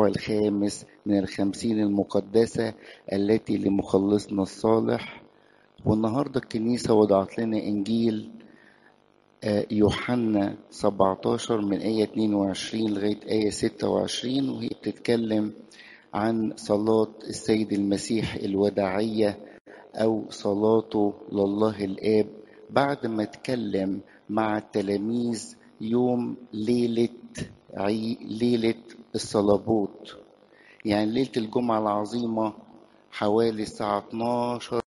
الخامس من الخمسين المقدسة التي لمخلصنا الصالح والنهاردة الكنيسة وضعت لنا إنجيل يوحنا 17 من آية 22 لغاية آية 26 وهي بتتكلم عن صلاة السيد المسيح الوداعية أو صلاته لله الآب بعد ما اتكلم مع التلاميذ يوم ليلة عي... ليلة الصلابوت يعني ليلة الجمعة العظيمة حوالي الساعة 12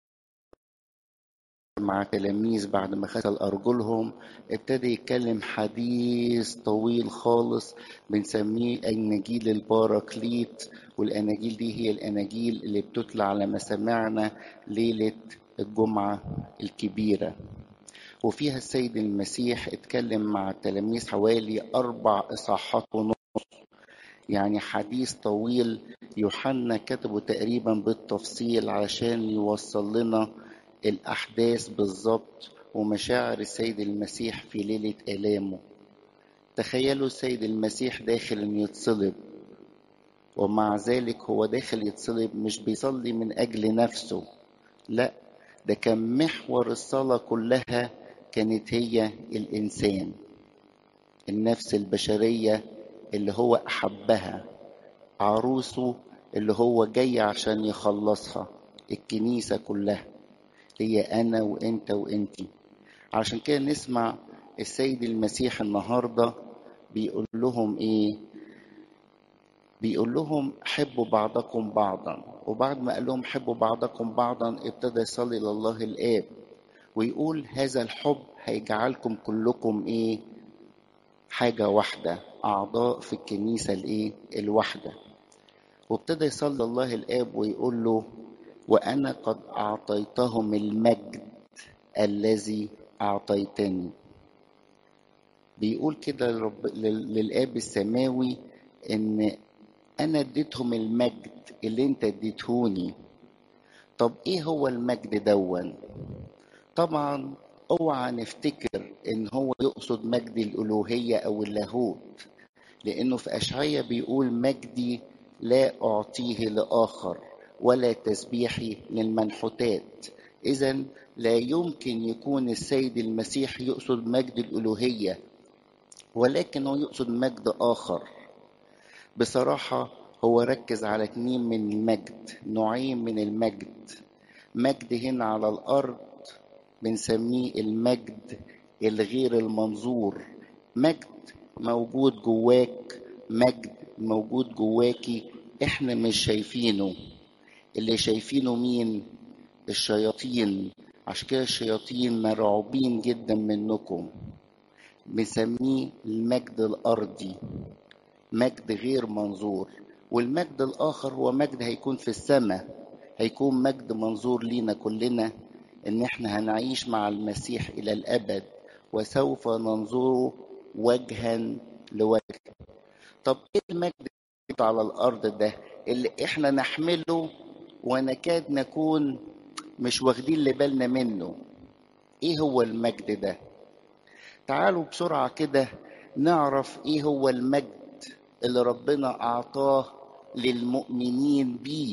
مع تلاميذ بعد ما غسل أرجلهم ابتدى يتكلم حديث طويل خالص بنسميه أناجيل الباراكليت والأناجيل دي هي الأناجيل اللي بتتلى على مسامعنا ليلة الجمعة الكبيرة وفيها السيد المسيح اتكلم مع التلاميذ حوالي أربع إصحاحات ونص يعني حديث طويل يوحنا كتبه تقريبا بالتفصيل عشان يوصل لنا الأحداث بالظبط ومشاعر السيد المسيح في ليلة آلامه تخيلوا السيد المسيح داخل أن يتصلب ومع ذلك هو داخل يتصلب مش بيصلي من أجل نفسه لا ده كان محور الصلاة كلها كانت هي الإنسان النفس البشرية اللي هو أحبها عروسه اللي هو جاي عشان يخلصها الكنيسة كلها هي أنا وأنت وأنتي عشان كده نسمع السيد المسيح النهاردة بيقول لهم إيه بيقول لهم حبوا بعضكم بعضا وبعد ما قال لهم حبوا بعضكم بعضا ابتدى يصلي لله الآب ويقول هذا الحب هيجعلكم كلكم إيه حاجة واحدة أعضاء في الكنيسة الإيه الواحدة وابتدى يصلي الله الآب ويقول له وأنا قد أعطيتهم المجد الذي أعطيتني بيقول كده لرب... للآب السماوي إن أنا اديتهم المجد اللي أنت اديتهوني طب إيه هو المجد دون؟ طبعا اوعى نفتكر ان هو يقصد مجد الالوهيه او اللاهوت لانه في اشعياء بيقول مجدي لا اعطيه لاخر ولا تسبيحي للمنحوتات اذا لا يمكن يكون السيد المسيح يقصد مجد الالوهيه ولكنه يقصد مجد اخر بصراحه هو ركز على اتنين من المجد نوعين من المجد مجد هنا على الارض بنسميه المجد الغير المنظور مجد موجود جواك مجد موجود جواكي احنا مش شايفينه اللي شايفينه مين الشياطين عشان كده الشياطين مرعوبين جدا منكم بنسميه المجد الارضي مجد غير منظور والمجد الاخر هو مجد هيكون في السماء هيكون مجد منظور لينا كلنا ان احنا هنعيش مع المسيح الى الابد وسوف ننظره وجها لوجه طب ايه المجد على الارض ده اللي احنا نحمله ونكاد نكون مش واخدين لبالنا منه ايه هو المجد ده تعالوا بسرعه كده نعرف ايه هو المجد اللي ربنا اعطاه للمؤمنين بيه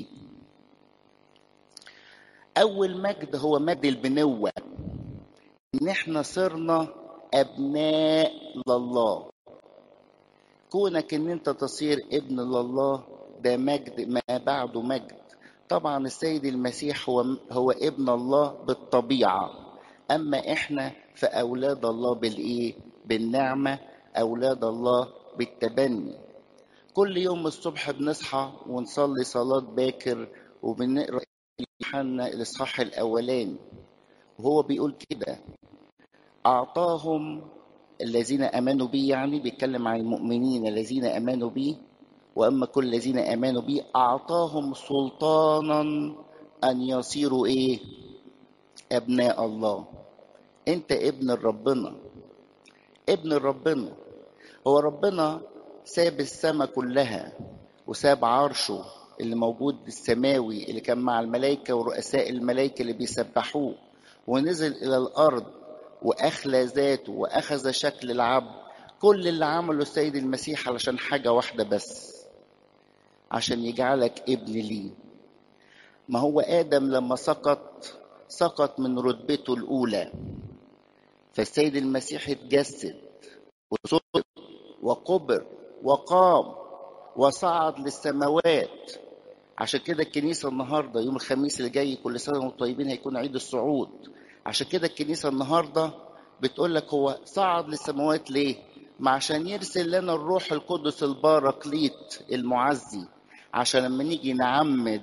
أول مجد هو مجد البنوة إن إحنا صرنا أبناء لله كونك إن أنت تصير ابن لله ده مجد ما بعده مجد طبعا السيد المسيح هو هو ابن الله بالطبيعة أما إحنا فأولاد الله بالإيه؟ بالنعمة أولاد الله بالتبني كل يوم الصبح بنصحى ونصلي صلاة باكر وبنقرأ يوحنا الاصحاح الاولاني وهو بيقول كده اعطاهم الذين امنوا بي يعني بيتكلم عن المؤمنين الذين امنوا بي واما كل الذين امنوا بي اعطاهم سلطانا ان يصيروا ايه ابناء الله انت ابن ربنا ابن ربنا هو ربنا ساب السماء كلها وساب عرشه اللي موجود السماوي اللي كان مع الملائكة ورؤساء الملائكة اللي بيسبحوه ونزل إلى الأرض وأخلى ذاته وأخذ شكل العبد كل اللي عمله السيد المسيح علشان حاجة واحدة بس عشان يجعلك ابن ليه ما هو آدم لما سقط سقط من رتبته الأولى فالسيد المسيح اتجسد وصلب وقبر وقام وصعد للسماوات عشان كده الكنيسة النهاردة يوم الخميس اللي جاي كل سنة وانتم طيبين هيكون عيد الصعود عشان كده الكنيسة النهاردة بتقول لك هو صعد للسماوات ليه؟ ما عشان يرسل لنا الروح القدس الباراكليت المعزي عشان لما نيجي نعمد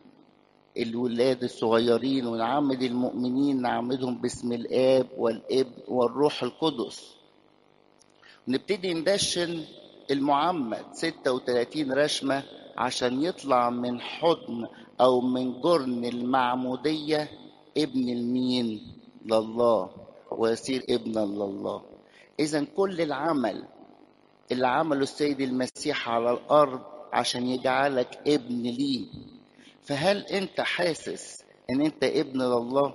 الولاد الصغيرين ونعمد المؤمنين نعمدهم باسم الاب والابن والروح القدس نبتدي ندشن المعمد 36 رشمة عشان يطلع من حضن أو من جرن المعمودية ابن المين لله ويصير ابنا لله إذا كل العمل اللي عمله السيد المسيح على الأرض عشان يجعلك ابن ليه فهل أنت حاسس إن أنت ابن لله؟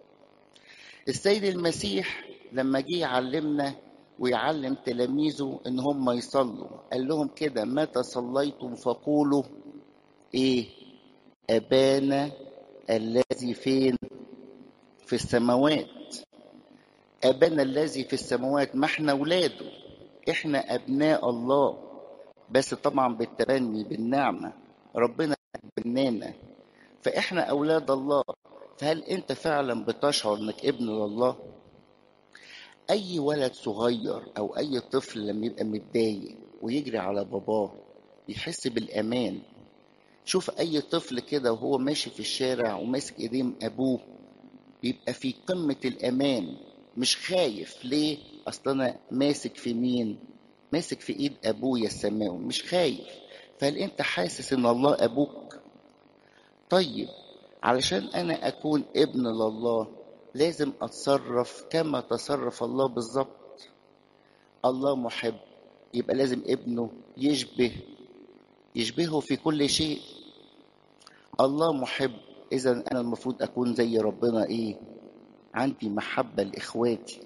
السيد المسيح لما جه يعلمنا ويعلم تلاميذه ان هم يصلوا قال لهم كده متى صليتم فقولوا ايه ابانا الذي فين في السماوات ابانا الذي في السماوات ما احنا اولاده احنا ابناء الله بس طبعا بالتبني بالنعمه ربنا بنانا فاحنا اولاد الله فهل انت فعلا بتشعر انك ابن لله اي ولد صغير او اي طفل لما يبقى متضايق ويجري على باباه يحس بالامان شوف اي طفل كده وهو ماشي في الشارع وماسك ايدين ابوه بيبقى في قمة الامان مش خايف ليه اصل انا ماسك في مين ماسك في ايد ابويا السماوي مش خايف فهل انت حاسس ان الله ابوك طيب علشان انا اكون ابن لله لازم اتصرف كما تصرف الله بالظبط الله محب يبقى لازم ابنه يشبه يشبهه في كل شيء الله محب اذا انا المفروض اكون زي ربنا ايه عندي محبه لاخواتي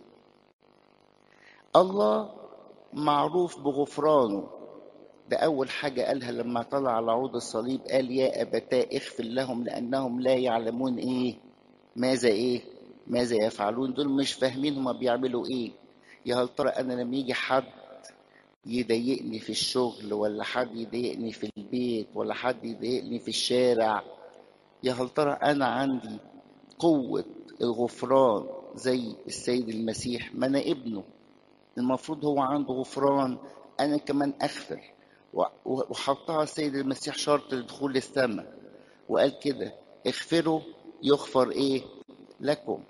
الله معروف بغفرانه ده أول حاجة قالها لما طلع على عود الصليب قال يا أبتاه اغفر لهم لأنهم لا يعلمون إيه ماذا إيه ماذا يفعلون دول مش فاهمين هما بيعملوا إيه يا هل ترى أنا لما يجي حد يضايقني في الشغل ولا حد يضايقني في البيت ولا حد يضايقني في الشارع يا هل ترى أنا عندي قوة الغفران زي السيد المسيح ما أنا ابنه المفروض هو عنده غفران أنا كمان أغفر وحطها السيد المسيح شرط لدخول السماء وقال كده اغفروا يغفر ايه لكم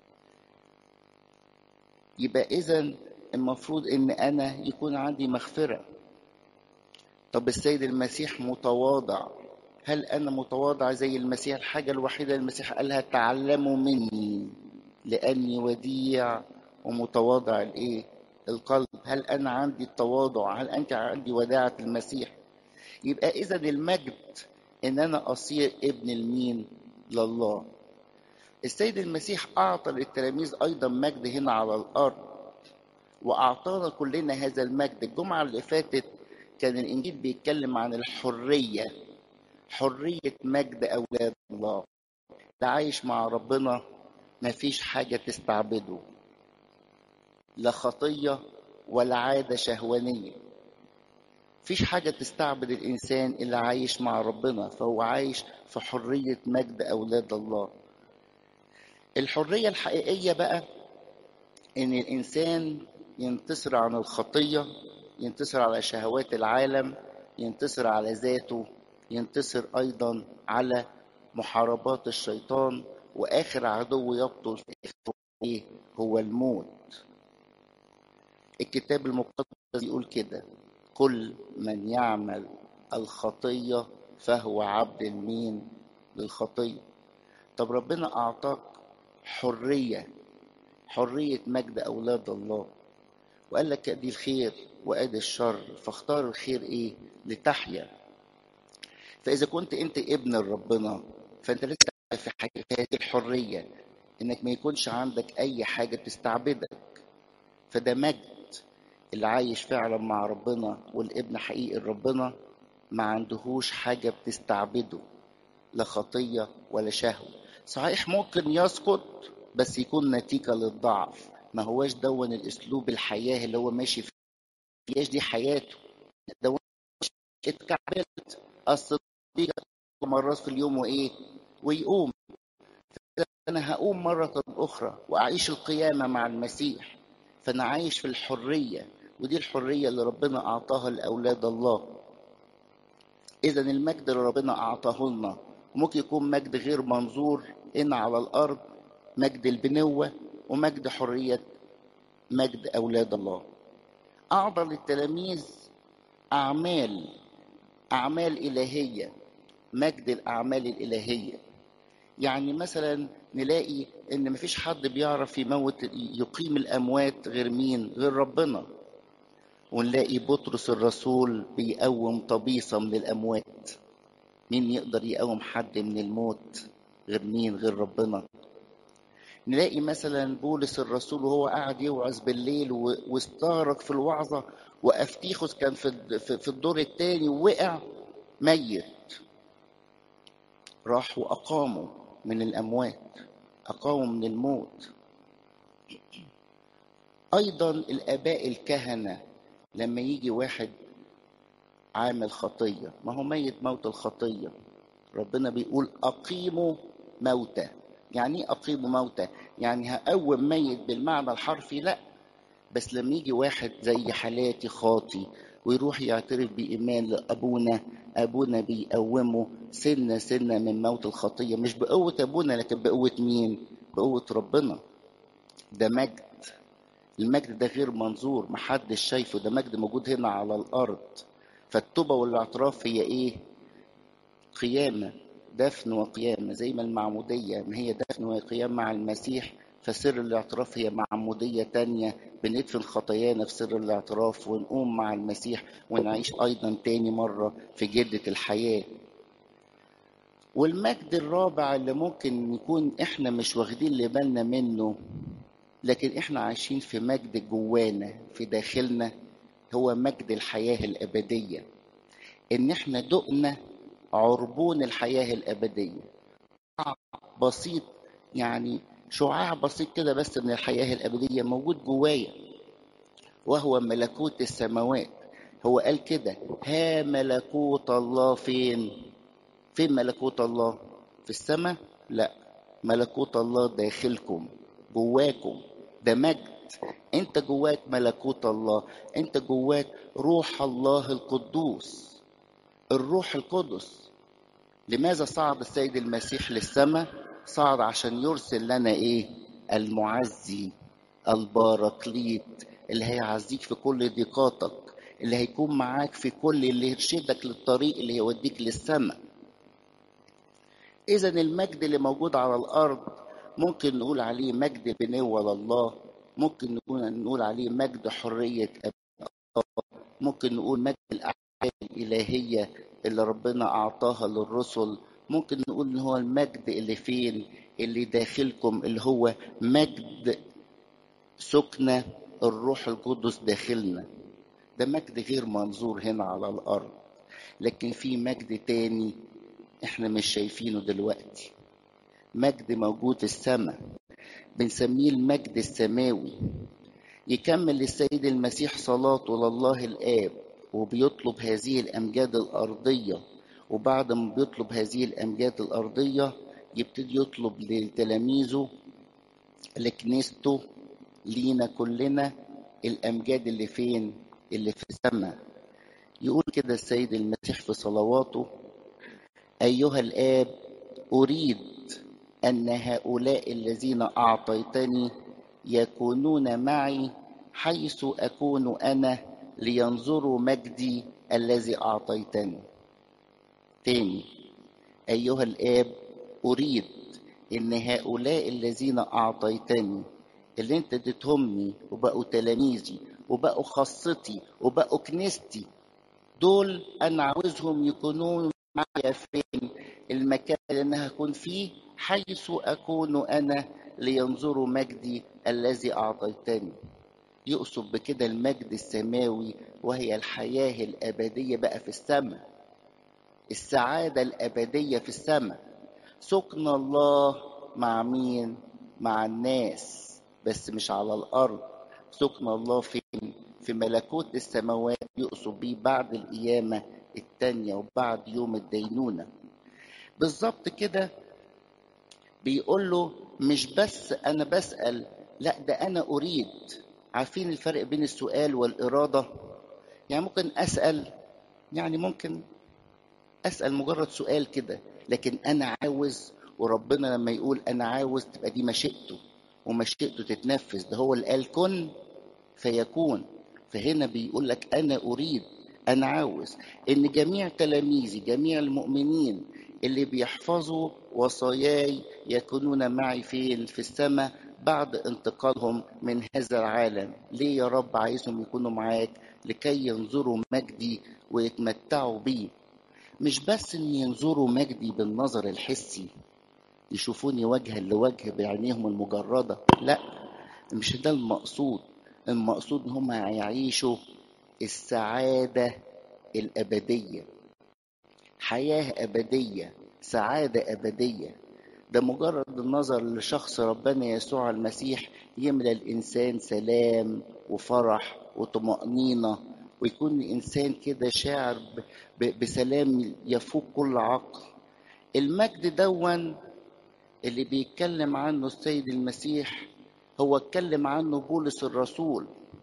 يبقى اذا المفروض ان انا يكون عندي مغفره طب السيد المسيح متواضع هل انا متواضع زي المسيح الحاجه الوحيده المسيح قالها تعلموا مني لاني وديع ومتواضع الايه القلب هل انا عندي التواضع هل انت عندي وداعه المسيح يبقى اذا المجد ان انا اصير ابن المين لله السيد المسيح اعطى للتلاميذ ايضا مجد هنا على الارض واعطانا كلنا هذا المجد الجمعه اللي فاتت كان الانجيل بيتكلم عن الحريه حريه مجد اولاد الله اللي عايش مع ربنا مفيش حاجه تستعبده لا خطية ولا عادة شهوانية فيش حاجة تستعبد الإنسان اللي عايش مع ربنا فهو عايش في حرية مجد أولاد الله الحرية الحقيقية بقى إن الإنسان ينتصر عن الخطية ينتصر على شهوات العالم ينتصر على ذاته ينتصر أيضا على محاربات الشيطان وآخر عدو يبطل فيه هو الموت الكتاب المقدس يقول كده كل من يعمل الخطية فهو عبد المين للخطية طب ربنا أعطاك حرية حرية مجد أولاد الله وقال لك أدي الخير وأدي الشر فاختار الخير إيه لتحيا فإذا كنت أنت ابن ربنا فأنت لسه في حاجة هذه الحرية إنك ما يكونش عندك أي حاجة تستعبدك فده مجد اللي عايش فعلا مع ربنا والابن حقيقي ربنا ما عندهوش حاجة بتستعبده لا خطية ولا شهوة صحيح ممكن يسقط بس يكون نتيجة للضعف ما هواش دون الأسلوب الحياة اللي هو ماشي فيه دي حياته دون اتكعبلت أصل مرات في اليوم وإيه ويقوم أنا هقوم مرة أخرى وأعيش القيامة مع المسيح فأنا عايش في الحرية ودي الحرية اللي ربنا أعطاها لأولاد الله إذا المجد اللي ربنا أعطاه لنا ممكن يكون مجد غير منظور هنا على الأرض مجد البنوة ومجد حرية مجد أولاد الله أعطى للتلاميذ أعمال أعمال إلهية مجد الأعمال الإلهية يعني مثلا نلاقي إن مفيش حد بيعرف يموت يقيم الأموات غير مين غير ربنا ونلاقي بطرس الرسول بيقوم طبيصة من الأموات مين يقدر يقوم حد من الموت غير مين غير ربنا نلاقي مثلا بولس الرسول وهو قاعد يوعظ بالليل واستغرق في الوعظة وأفتيخوس كان في في الدور الثاني ووقع ميت راح وأقاموا من الأموات أقاموا من الموت أيضا الآباء الكهنة لما يجي واحد عامل خطية ما هو ميت موت الخطية ربنا بيقول أقيموا موتى يعني ايه أقيموا موتى يعني هقوم ميت بالمعنى الحرفي لا بس لما يجي واحد زي حالاتي خاطي ويروح يعترف بإيمان لأبونا أبونا بيقومه سنة سنة من موت الخطية مش بقوة أبونا لكن بقوة مين؟ بقوة ربنا ده مجد المجد ده غير منظور محدش شايفه ده مجد موجود هنا على الأرض فالتوبة والاعتراف هي إيه؟ قيامة دفن وقيامة زي ما المعمودية ما هي دفن وقيامة مع المسيح فسر الاعتراف هي معمودية تانية بندفن خطايانا في سر الاعتراف ونقوم مع المسيح ونعيش أيضا تاني مرة في جدة الحياة والمجد الرابع اللي ممكن نكون احنا مش واخدين اللي بالنا منه لكن احنا عايشين في مجد جوانا في داخلنا هو مجد الحياة الأبدية إن احنا دقنا عربون الحياة الأبدية بسيط يعني شعاع بسيط كده بس من الحياة الأبدية موجود جوايا وهو ملكوت السماوات هو قال كده ها ملكوت الله فين فين ملكوت الله في السماء لا ملكوت الله داخلكم جواكم ده مجد انت جواك ملكوت الله انت جواك روح الله القدوس الروح القدس لماذا صعد السيد المسيح للسماء صعد عشان يرسل لنا ايه المعزي الباراكليت اللي هيعزيك في كل ضيقاتك اللي هيكون معاك في كل اللي يرشدك للطريق اللي يوديك للسماء اذا المجد اللي موجود على الارض ممكن نقول عليه مجد بنوة لله ممكن نكون نقول عليه مجد حرية الله ممكن نقول مجد الأعمال الإلهية اللي ربنا أعطاها للرسل ممكن نقول إن هو المجد اللي فين اللي داخلكم اللي هو مجد سكنة الروح القدس داخلنا ده مجد غير منظور هنا على الأرض لكن في مجد تاني احنا مش شايفينه دلوقتي مجد موجود في السماء بنسميه المجد السماوي يكمل السيد المسيح صلاته لله الآب وبيطلب هذه الأمجاد الأرضية وبعد ما بيطلب هذه الأمجاد الأرضية يبتدي يطلب لتلاميذه لكنيسته لينا كلنا الأمجاد اللي فين اللي في السماء يقول كده السيد المسيح في صلواته أيها الآب أريد أن هؤلاء الذين أعطيتني يكونون معي حيث أكون أنا لينظروا مجدي الذي أعطيتني تاني أيها الآب أريد أن هؤلاء الذين أعطيتني اللي أنت اديتهمني وبقوا تلاميذي وبقوا خاصتي وبقوا كنيستي دول أنا عاوزهم يكونون معي فين المكان اللي أنا هكون فيه حيث أكون أنا لينظروا مجدي الذي أعطيتني يقصد بكده المجد السماوي وهي الحياة الأبدية بقى في السماء السعادة الأبدية في السماء سكن الله مع مين مع الناس بس مش على الأرض سكن الله فين في ملكوت السماوات يقصد بيه بعد القيامة التانية وبعد يوم الدينونة بالظبط كده بيقول له مش بس أنا بسأل لا ده أنا أريد عارفين الفرق بين السؤال والإرادة يعني ممكن أسأل يعني ممكن أسأل مجرد سؤال كده لكن أنا عاوز وربنا لما يقول أنا عاوز تبقى دي مشيئته ومشيئته تتنفذ ده هو اللي قال كن فيكون فهنا بيقول لك أنا أريد أنا عاوز إن جميع تلاميذي جميع المؤمنين اللي بيحفظوا وصاياي يكونون معي فين في السماء بعد انتقالهم من هذا العالم ليه يا رب عايزهم يكونوا معاك لكي ينظروا مجدي ويتمتعوا بيه مش بس ان ينظروا مجدي بالنظر الحسي يشوفوني وجها لوجه بعينيهم المجردة لا مش ده المقصود المقصود ان هم هيعيشوا السعادة الأبدية حياة أبدية سعادة أبدية ده مجرد النظر لشخص ربنا يسوع المسيح يملى الإنسان سلام وفرح وطمأنينة ويكون الإنسان كده شاعر بسلام يفوق كل عقل المجد دون اللي بيتكلم عنه السيد المسيح هو اتكلم عنه بولس الرسول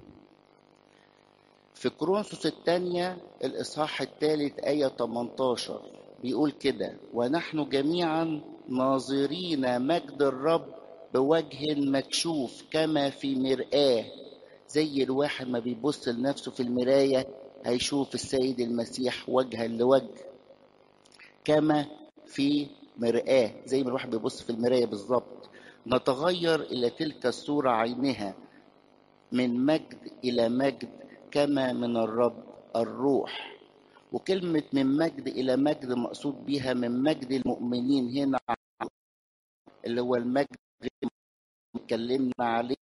في كرونسوس الثانية الإصحاح الثالث آية 18 بيقول كده ونحن جميعا ناظرين مجد الرب بوجه مكشوف كما في مرآة زي الواحد ما بيبص لنفسه في المراية هيشوف السيد المسيح وجها لوجه كما في مرآة زي ما الواحد بيبص في المراية بالظبط نتغير إلى تلك الصورة عينها من مجد إلى مجد كما من الرب الروح وكلمة من مجد إلى مجد مقصود بها من مجد المؤمنين هنا اللي هو المجد اللي اتكلمنا عليه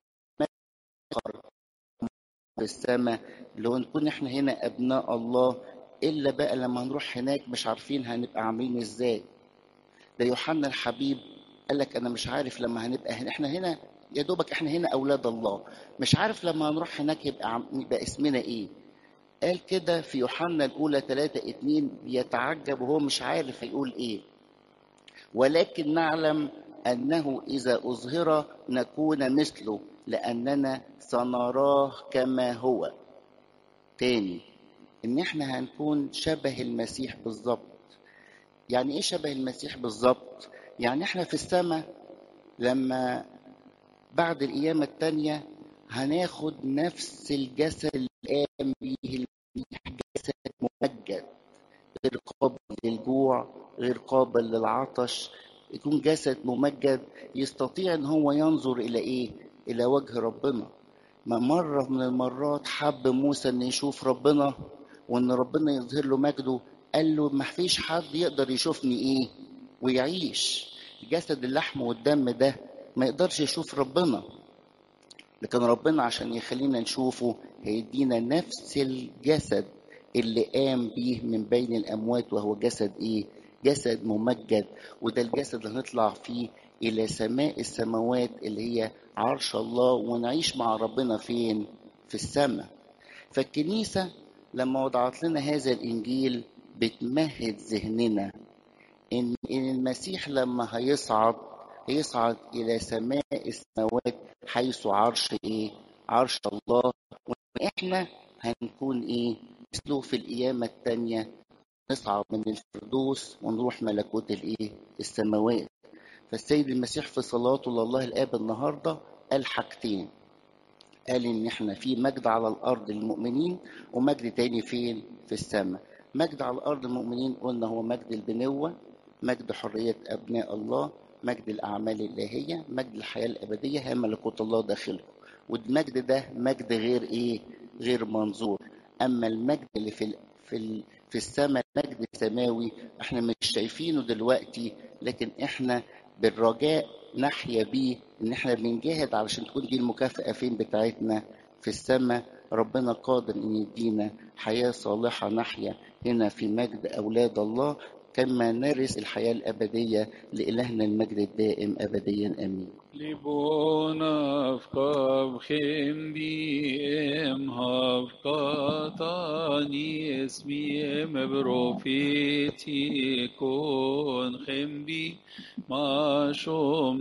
في السماء اللي هو نكون احنا هنا أبناء الله إلا بقى لما نروح هناك مش عارفين هنبقى عاملين إزاي ده يوحنا الحبيب قال لك أنا مش عارف لما هنبقى هنا احنا هنا يا دوبك احنا هنا أولاد الله مش عارف لما هنروح هناك يبقى, عم... يبقى اسمنا إيه قال كده في يوحنا الأولى 3 2 بيتعجب وهو مش عارف هيقول إيه ولكن نعلم أنه إذا أظهر نكون مثله لأننا سنراه كما هو تاني إن إحنا هنكون شبه المسيح بالظبط يعني إيه شبه المسيح بالظبط؟ يعني إحنا في السماء لما بعد القيامة التانية هناخد نفس الجسد اللي قام به المسيح جسد ممجد غير قابل للجوع غير قابل للعطش يكون جسد ممجد يستطيع ان هو ينظر الى ايه الى وجه ربنا ما مرة من المرات حب موسى ان يشوف ربنا وان ربنا يظهر له مجده قال له ما فيش حد يقدر يشوفني ايه ويعيش جسد اللحم والدم ده ما يقدرش يشوف ربنا لكن ربنا عشان يخلينا نشوفه هيدينا نفس الجسد اللي قام بيه من بين الاموات وهو جسد ايه جسد ممجد وده الجسد اللي هنطلع فيه الى سماء السماوات اللي هي عرش الله ونعيش مع ربنا فين في السماء فالكنيسه لما وضعت لنا هذا الانجيل بتمهد ذهننا ان ان المسيح لما هيصعد هيصعد الى سماء السماوات حيث عرش ايه عرش الله واحنا هنكون ايه مثله في القيامه الثانيه نصعد من الفردوس ونروح ملكوت الايه السماوات فالسيد المسيح في صلاته لله الاب النهارده قال حاجتين قال ان احنا في مجد على الارض للمؤمنين ومجد تاني فين في السماء مجد على الارض المؤمنين قلنا هو مجد البنوه مجد حريه ابناء الله مجد الاعمال الالهيه مجد الحياه الابديه هي ملكوت الله داخله والمجد ده مجد غير ايه غير منظور اما المجد اللي في في في السماء مجد سماوي احنا مش شايفينه دلوقتي لكن احنا بالرجاء نحيا بيه ان احنا بنجاهد علشان تكون دي المكافأة فين بتاعتنا في السماء ربنا قادر ان يدينا حياة صالحة نحيا هنا في مجد اولاد الله كما نرث الحياة الابدية لالهنا المجد الدائم ابديا امين Libon avkav chembiem havkatani esmiem profetikon chembi mashom